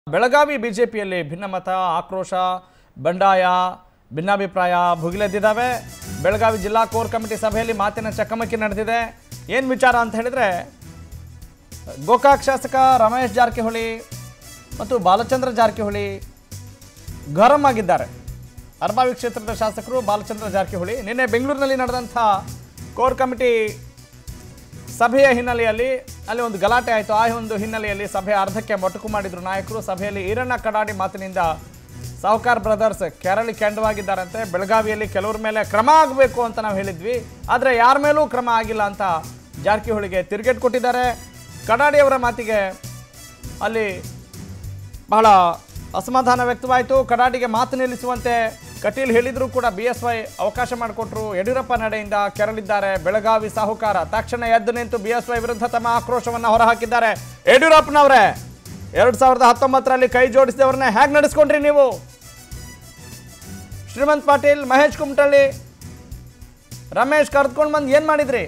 ಬೆಳಗಾವಿ ಬಿಜೆಪಿಯಲ್ಲಿ ಭಿನ್ನಮತ ಆಕ್ರೋಶ ಬಂಡಾಯ ಭಿನ್ನಾಭಿಪ್ರಾಯ ಭುಗಿಲೆದ್ದಿದ್ದಾವೆ ಬೆಳಗಾವಿ ಜಿಲ್ಲಾ ಕೋರ್ ಕಮಿಟಿ ಸಭೆಯಲ್ಲಿ ಮಾತಿನ ಚಕಮಕಿ ನಡೆದಿದೆ ಏನು ವಿಚಾರ ಅಂತ ಹೇಳಿದರೆ ಗೋಕಾಕ್ ಶಾಸಕ ರಮೇಶ್ ಜಾರಕಿಹೊಳಿ ಮತ್ತು ಬಾಲಚಂದ್ರ ಜಾರಕಿಹೊಳಿ ಗರಂ ಆಗಿದ್ದಾರೆ ಅರ್ಬಾವಿ ಕ್ಷೇತ್ರದ ಶಾಸಕರು ಬಾಲಚಂದ್ರ ಜಾರಕಿಹೊಳಿ ನಿನ್ನೆ ಬೆಂಗಳೂರಿನಲ್ಲಿ ನಡೆದಂಥ ಕೋರ್ ಕಮಿಟಿ ಸಭೆಯ ಹಿನ್ನೆಲೆಯಲ್ಲಿ ಅಲ್ಲಿ ಒಂದು ಗಲಾಟೆ ಆಯಿತು ಆ ಒಂದು ಹಿನ್ನೆಲೆಯಲ್ಲಿ ಸಭೆ ಅರ್ಧಕ್ಕೆ ಮೊಟಕು ಮಾಡಿದ್ರು ನಾಯಕರು ಸಭೆಯಲ್ಲಿ ಈರಣ್ಣ ಕಡಾಡಿ ಮಾತಿನಿಂದ ಸಾಹುಕಾರ್ ಬ್ರದರ್ಸ್ ಕೆರಳಿ ಕೆಂಡವಾಗಿದ್ದಾರಂತೆ ಬೆಳಗಾವಿಯಲ್ಲಿ ಕೆಲವ್ರ ಮೇಲೆ ಕ್ರಮ ಆಗಬೇಕು ಅಂತ ನಾವು ಹೇಳಿದ್ವಿ ಆದರೆ ಯಾರ ಮೇಲೂ ಕ್ರಮ ಆಗಿಲ್ಲ ಅಂತ ಜಾರಕಿಹೊಳಿಗೆ ತಿರುಗೇಟ್ ಕೊಟ್ಟಿದ್ದಾರೆ ಕಡಾಡಿಯವರ ಮಾತಿಗೆ ಅಲ್ಲಿ ಬಹಳ ಅಸಮಾಧಾನ ವ್ಯಕ್ತವಾಯಿತು ಕಡಾಡಿಗೆ ಮಾತು ನಿಲ್ಲಿಸುವಂತೆ ಕಟೀಲ್ ಹೇಳಿದರೂ ಕೂಡ ಬಿ ಎಸ್ ವೈ ಅವಕಾಶ ಮಾಡಿಕೊಟ್ರು ಯಡಿಯೂರಪ್ಪ ನಡೆಯಿಂದ ಕೆರಳಿದ್ದಾರೆ ಬೆಳಗಾವಿ ಸಾಹುಕಾರ ತಕ್ಷಣ ಎದ್ದು ನಿಂತು ಬಿ ಎಸ್ ವೈ ವಿರುದ್ಧ ತಮ್ಮ ಆಕ್ರೋಶವನ್ನು ಹೊರಹಾಕಿದ್ದಾರೆ ಯಡಿಯೂರಪ್ಪನವರೇ ಎರಡು ಸಾವಿರದ ಹತ್ತೊಂಬತ್ತರಲ್ಲಿ ಕೈ ಜೋಡಿಸಿದವ್ರನ್ನ ಹೇಗೆ ನಡೆಸ್ಕೊಂಡ್ರಿ ನೀವು ಶ್ರೀಮಂತ್ ಪಾಟೀಲ್ ಮಹೇಶ್ ಕುಮಟಳ್ಳಿ ರಮೇಶ್ ಕರೆದುಕೊಂಡು ಬಂದು ಏನು ಮಾಡಿದ್ರಿ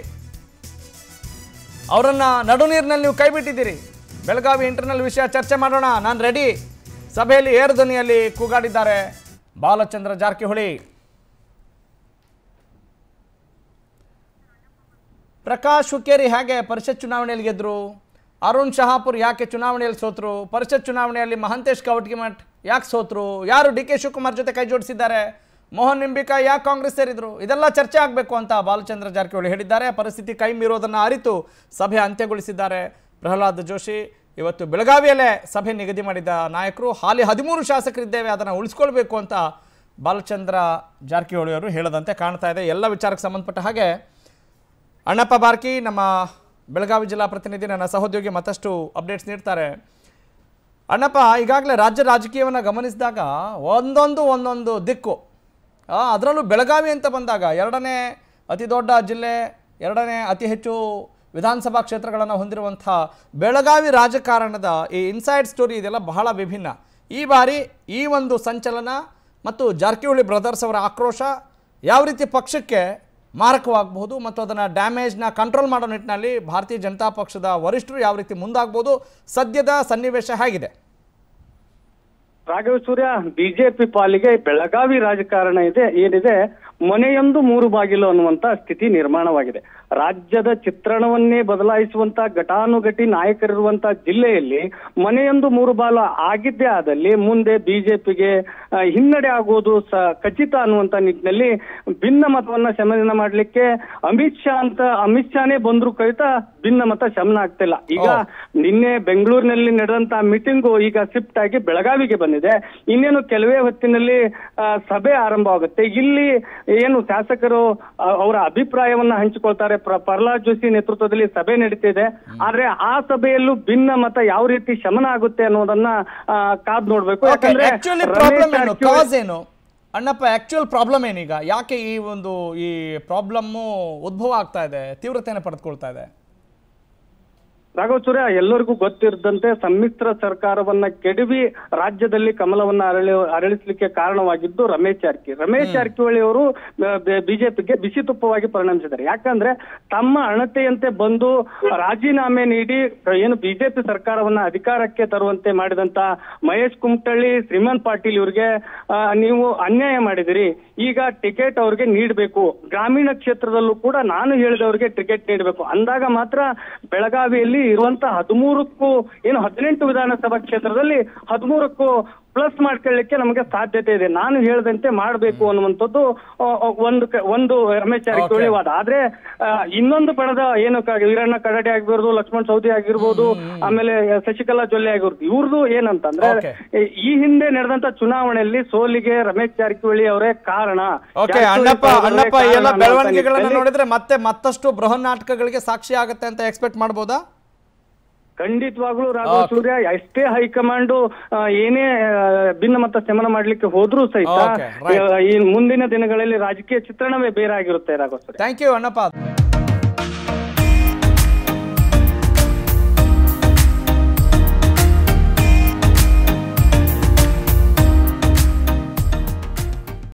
ಅವರನ್ನ ನಡು ನೀರಿನಲ್ಲಿ ನೀವು ಕೈ ಬಿಟ್ಟಿದ್ದೀರಿ ಬೆಳಗಾವಿ ಇಂಟರ್ನಲ್ ವಿಷಯ ಚರ್ಚೆ ಮಾಡೋಣ ನಾನು ರೆಡಿ ಸಭೆಯಲ್ಲಿ ಏರು ಧ್ವನಿಯಲ್ಲಿ ಕೂಗಾಡಿದ್ದಾರೆ ಬಾಲಚಂದ್ರ ಜಾರಕಿಹೊಳಿ ಪ್ರಕಾಶ್ ಹುಕ್ಕೇರಿ ಹೇಗೆ ಪರಿಷತ್ ಚುನಾವಣೆಯಲ್ಲಿ ಗೆದ್ರು ಅರುಣ್ ಶಹಾಪುರ್ ಯಾಕೆ ಚುನಾವಣೆಯಲ್ಲಿ ಸೋತರು ಪರಿಷತ್ ಚುನಾವಣೆಯಲ್ಲಿ ಮಹಂತೇಶ್ ಕವಟಗಿಮಠ್ ಯಾಕೆ ಸೋತರು ಯಾರು ಡಿ ಕೆ ಶಿವಕುಮಾರ್ ಜೊತೆ ಕೈ ಜೋಡಿಸಿದ್ದಾರೆ ಮೋಹನ್ ನಿಂಬಿಕಾ ಯಾಕೆ ಕಾಂಗ್ರೆಸ್ ಸೇರಿದ್ರು ಇದೆಲ್ಲ ಚರ್ಚೆ ಆಗಬೇಕು ಅಂತ ಬಾಲಚಂದ್ರ ಜಾರಕಿಹೊಳಿ ಹೇಳಿದ್ದಾರೆ ಪರಿಸ್ಥಿತಿ ಕೈ ಮೀರೋದನ್ನು ಅರಿತು ಸಭೆ ಅಂತ್ಯಗೊಳಿಸಿದ್ದಾರೆ ಪ್ರಹ್ಲಾದ್ ಜೋಶಿ ಇವತ್ತು ಬೆಳಗಾವಿಯಲ್ಲೇ ಸಭೆ ನಿಗದಿ ಮಾಡಿದ ನಾಯಕರು ಹಾಲಿ ಹದಿಮೂರು ಶಾಸಕರಿದ್ದೇವೆ ಅದನ್ನು ಉಳಿಸ್ಕೊಳ್ಬೇಕು ಅಂತ ಬಾಲಚಂದ್ರ ಜಾರಕಿಹೊಳಿ ಅವರು ಹೇಳದಂತೆ ಕಾಣ್ತಾ ಇದೆ ಎಲ್ಲ ವಿಚಾರಕ್ಕೆ ಸಂಬಂಧಪಟ್ಟ ಹಾಗೆ ಅಣ್ಣಪ್ಪ ಬಾರ್ಕಿ ನಮ್ಮ ಬೆಳಗಾವಿ ಜಿಲ್ಲಾ ಪ್ರತಿನಿಧಿ ನನ್ನ ಸಹೋದ್ಯೋಗಿ ಮತ್ತಷ್ಟು ಅಪ್ಡೇಟ್ಸ್ ನೀಡ್ತಾರೆ ಅಣ್ಣಪ್ಪ ಈಗಾಗಲೇ ರಾಜ್ಯ ರಾಜಕೀಯವನ್ನು ಗಮನಿಸಿದಾಗ ಒಂದೊಂದು ಒಂದೊಂದು ದಿಕ್ಕು ಆ, ಅದರಲ್ಲೂ ಬೆಳಗಾವಿ ಅಂತ ಬಂದಾಗ ಎರಡನೇ ಅತಿ ದೊಡ್ಡ ಜಿಲ್ಲೆ ಎರಡನೇ ಅತಿ ಹೆಚ್ಚು ವಿಧಾನಸಭಾ ಕ್ಷೇತ್ರಗಳನ್ನು ಹೊಂದಿರುವಂಥ ಬೆಳಗಾವಿ ರಾಜಕಾರಣದ ಈ ಇನ್ಸೈಡ್ ಸ್ಟೋರಿ ಇದೆಲ್ಲ ಬಹಳ ವಿಭಿನ್ನ ಈ ಬಾರಿ ಈ ಒಂದು ಸಂಚಲನ ಮತ್ತು ಜಾರಕಿಹೊಳಿ ಬ್ರದರ್ಸ್ ಅವರ ಆಕ್ರೋಶ ಯಾವ ರೀತಿ ಪಕ್ಷಕ್ಕೆ ಮಾರಕವಾಗಬಹುದು ಮತ್ತು ಅದನ್ನು ಡ್ಯಾಮೇಜ್ನ ಕಂಟ್ರೋಲ್ ಮಾಡೋ ನಿಟ್ಟಿನಲ್ಲಿ ಭಾರತೀಯ ಜನತಾ ಪಕ್ಷದ ವರಿಷ್ಠರು ಯಾವ ರೀತಿ ಮುಂದಾಗ್ಬೋದು ಸದ್ಯದ ಸನ್ನಿವೇಶ ಹೇಗಿದೆ ರಾಘವ ಸೂರ್ಯ ಬಿಜೆಪಿ ಪಾಲಿಗೆ ಬೆಳಗಾವಿ ರಾಜಕಾರಣ ಇದೆ ಏನಿದೆ ಮನೆಯೊಂದು ಮೂರು ಬಾಗಿಲು ಅನ್ನುವಂತ ಸ್ಥಿತಿ ನಿರ್ಮಾಣವಾಗಿದೆ ರಾಜ್ಯದ ಚಿತ್ರಣವನ್ನೇ ಬದಲಾಯಿಸುವಂತ ಘಟಾನುಘಟಿ ನಾಯಕರಿರುವಂತ ಜಿಲ್ಲೆಯಲ್ಲಿ ಮನೆಯೊಂದು ಮೂರು ಬಾಲು ಆಗಿದ್ದೇ ಆದಲ್ಲಿ ಮುಂದೆ ಬಿಜೆಪಿಗೆ ಹಿನ್ನಡೆ ಆಗುವುದು ಸ ಖಚಿತ ಅನ್ನುವಂತ ನಿಟ್ಟಿನಲ್ಲಿ ಭಿನ್ನ ಮತವನ್ನ ಶಮನ ಮಾಡ್ಲಿಕ್ಕೆ ಅಮಿತ್ ಶಾ ಅಂತ ಅಮಿತ್ ಶಾನೇ ಬಂದ್ರು ಕವಿತ ಭಿನ್ನ ಮತ ಶಮನ ಆಗ್ತಿಲ್ಲ ಈಗ ನಿನ್ನೆ ಬೆಂಗಳೂರಿನಲ್ಲಿ ನಡೆದಂತ ಮೀಟಿಂಗು ಈಗ ಶಿಫ್ಟ್ ಆಗಿ ಬೆಳಗಾವಿಗೆ ಬಂದಿದೆ ಇನ್ನೇನು ಕೆಲವೇ ಹೊತ್ತಿನಲ್ಲಿ ಆ, ಸಭೆ ಆರಂಭವಾಗುತ್ತೆ ಇಲ್ಲಿ ಏನು ಶಾಸಕರು ಆ, ಅವರ ಅಭಿಪ್ರಾಯವನ್ನ ಹಂಚಿಕೊಳ್ತಾರೆ ಪ್ರ- ಪ್ರಹ್ಲಾದ್ ಜೋಶಿ ನೇತೃತ್ವದಲ್ಲಿ ಸಭೆ ನಡೀತಿದೆ ಆದ್ರೆ ಆ ಸಭೆಯಲ್ಲೂ ಭಿನ್ನ ಮತ ಯಾವ ರೀತಿ ಶಮನ ಆಗುತ್ತೆ ಅನ್ನೋದನ್ನ ಆ, ಕಾದ್ ನೋಡ್ಬೇಕು ಯಾಕಂದ್ರೆ ಆಕ್ಚುಲಿ ರಮೇಶ್ ಪ್ರಾಬ್ಲಮ್ ಏನು ಜಾರಕಿಹೊಳಿ- ಕಾಸ್ ಏನು ಅಣ್ಣಪ್ಪ ಆಕ್ಚುಯಲ್ ಪ್ರಾಬ್ಲಮ್ ಏನೀಗ ಯಾಕೆ ಈ ಒಂದು ಈ ಪ್ರಾಬ್ಲಮ್ಮು ಉದ್ಭವ ಆಗ್ತಾ ಇದೆ ತೀವ್ರತೆಯನ್ನು ಪಡೆದುಕೊಳ್ತಾ ಇದೆ ರಾಘವ ಸೂರ್ಯ ಎಲ್ಲರಿಗೂ ಗೊತ್ತಿರದಂತೆ ಸಮ್ಮಿಶ್ರ ಸರ್ಕಾರವನ್ನ ಕೆಡವಿ ರಾಜ್ಯದಲ್ಲಿ ಕಮಲವನ್ನ ಅರಳಿ ಅರಳಿಸ್ಲಿಕ್ಕೆ ಕಾರಣವಾಗಿದ್ದು ರಮೇಶ್ ಜಾರಕಿಹೊಳಿ ರಮೇಶ್ ಜಾರಕಿಹೊಳಿ ಅವರು ಬಿಜೆಪಿಗೆ ಬಿಸಿ ತುಪ್ಪವಾಗಿ ಪರಿಣಮಿಸಿದ್ದಾರೆ ಯಾಕಂದ್ರೆ ತಮ್ಮ ಅಣತೆಯಂತೆ ಬಂದು ರಾಜೀನಾಮೆ ನೀಡಿ ಏನು ಬಿಜೆಪಿ ಸರ್ಕಾರವನ್ನ ಅಧಿಕಾರಕ್ಕೆ ತರುವಂತೆ ಮಾಡಿದಂತ ಮಹೇಶ್ ಕುಮಟಳ್ಳಿ ಶ್ರೀಮಂತ್ ಪಾಟೀಲ್ ಇವರಿಗೆ ಆ, ನೀವು ಅನ್ಯಾಯ ಮಾಡಿದಿರಿ ಈಗ ಟಿಕೆಟ್ ಅವ್ರಿಗೆ ನೀಡಬೇಕು ಗ್ರಾಮೀಣ ಕ್ಷೇತ್ರದಲ್ಲೂ ಕೂಡ ನಾನು ಹೇಳಿದವರಿಗೆ ಟಿಕೆಟ್ ನೀಡಬೇಕು ಅಂದಾಗ ಮಾತ್ರ ಬೆಳಗಾವಿಯಲ್ಲಿ ಇರುವಂತ ಹದಿಮೂರಕ್ಕೂ ಏನು ಹದಿನೆಂಟು ವಿಧಾನಸಭಾ ಕ್ಷೇತ್ರದಲ್ಲಿ ಹದಿಮೂರಕ್ಕೂ ಪ್ಲಸ್ ಮಾಡ್ಕೊಳ್ಳಿಕ್ಕೆ ನಮಗೆ ಸಾಧ್ಯತೆ ಇದೆ ನಾನು ಹೇಳಿದಂತೆ ಮಾಡಬೇಕು ಅನ್ನುವಂಥದ್ದು ಆ, ಆ, ಒಂದು ಕ- ಒಂದು ರಮೇಶ್ ಜಾರಕಿಹೊಳಿ ವಾದ ಆದ್ರೆ ಆ, ಇನ್ನೊಂದು ಪಡೆದ ಏನು ಕ- ವೀರಣ್ಣ ಕಡಾಡಿ ಆಗಿರ್ಬೋದು ಲಕ್ಷ್ಮಣ್ ಸೌದಿ ಆಗಿರ್ಬೋದು ಆಮೇಲೆ ಶಶಿಕಲಾ ಜೊಲ್ಲೆ ಆಗಿರ್ಬೋದು ಇವ್ರದ್ದು ಏನಂತಂದ್ರೆ Okay. ಈ- ಈ ಹಿಂದೆ ನಡೆದಂತ ಚುನಾವಣೆಯಲ್ಲಿ ಸೋಲಿಗೆ ರಮೇಶ್ ಜಾರಕಿಹೊಳಿ ಅವರೇ ಕಾರಣ ಓಕೆ ಜಾರಕಿಹೊಳಿ ಅಣ್ಣಪ್ಪ ಅವರೇ ಅಣ್ಣಪ್ಪ ಈ ಕಾರಣ ಎಲ್ಲ ಅನ್ನುವಂಥ ಬೆಳವಣಿಗೆಗಳನ್ನ ನಿಟ್ಟಿನಲ್ಲಿ ನೋಡಿದ್ರೆ ಮತ್ತೆ ಮತ್ತಷ್ಟು ಬೃಹನ್ ನಾಟಕಗಳಿಗೆ ಸಾಕ್ಷಿ ಆಗುತ್ತೆ ಅಂತ ಎಕ್ಸ್ಪೆಕ್ಟ್ ಮಾಡ್ಬೋದಾ ಖಂಡಿತವಾಗ್ಲೂ ರಾಘವ ಸೂರ್ಯ ಎಷ್ಟೇ ಹೈಕಮಾಂಡ್ ಆ, ಏನೇ ಆ, ಭಿನ್ನಮತ ಶಮನ ಮಾಡ್ಲಿಕ್ಕೆ ಹೋದ್ರೂ ಸಹಿತ Okay, right. ಆ, ಈ ಮುಂದಿನ ದಿನಗಳಲ್ಲಿ ರಾಜಕೀಯ ಚಿತ್ರಣವೇ ಬೇರೆ ಆಗಿರುತ್ತೆ ರಾಘವ ಸೂರ್ಯ ಥ್ಯಾಂಕ್ ಯು ಅಣ್ಣಪ್ಪ